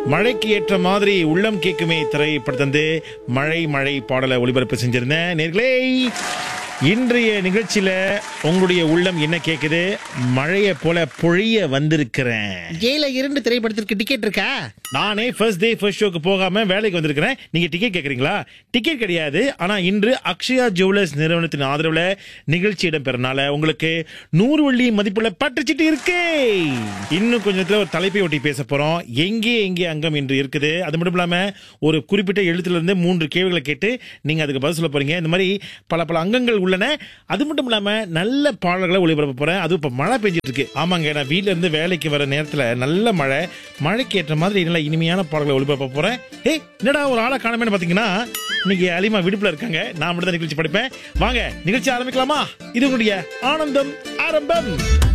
மழைக்கு ஏற்ற மாதிரி உள்ளம் கேக்குமே திரைப்படத்தந்து மழை மழை பாடலை ஒளிபரப்பு செஞ்சிருந்தேன் நேர்களே இன்றைய நிகழ்ச்சியில உங்களுடைய உள்ளம் என்ன கேக்குது மழையை போல பொழிய வந்திருக்கிறேன் ஜெயில இரண்டு திரைப்படத்திற்கு டிக்கெட் இருக்கா நானே ஃபர்ஸ்ட் டே ஃபர்ஸ்ட் ஷோக்கு போகாம வேலைக்கு வந்திருக்கிறேன் நீங்க டிக்கெட் கேக்குறீங்களா டிக்கெட் கிடையாது ஆனா இன்று அக்ஷயா ஜுவல்லர்ஸ் நிறுவனத்தின் ஆதரவுல நிகழ்ச்சி இடம்பெறனால உங்களுக்கு நூறு வெள்ளி மதிப்புள்ள பட்டுச்சிட்டு இருக்கு இன்னும் கொஞ்சத்துல ஒரு தலைப்பை ஒட்டி பேச போறோம் எங்கே எங்கே அங்கம் இன்று இருக்குது அது மட்டும் இல்லாம ஒரு குறிப்பிட்ட எழுத்துல இருந்து மூன்று கேள்விகளை கேட்டு நீங்க அதுக்கு பதில் சொல்ல போறீங்க இந்த மாதிரி பல பல அங்கங்கள் உள்ளன அது மட்டும் இல்லாம நல்ல பாடல்களை ஒளிபரப்ப போறேன் அதுவும் இப்ப மழை பெஞ்சிட்டு இருக்கு ஆமாங்க நான் வீட்ல இருந்து வேலைக்கு வர நேரத்துல நல்ல மழை மழைக்கு ஏற்ற மாதிரி நல்ல இனிமையான பாடல்களை ஒளிபரப்ப போறேன் ஏய் என்னடா ஒரு ஆளை காணமேன்னு பாத்தீங்கன்னா இன்னைக்கு அலிமா விடுப்புல இருக்காங்க நான் மட்டும் தான் நிகழ்ச்சி படிப்பேன் வாங்க நிகழ்ச்சி ஆரம்பிக்கலாமா இது உங்களுடைய ஆனந்தம் ஆரம்பம்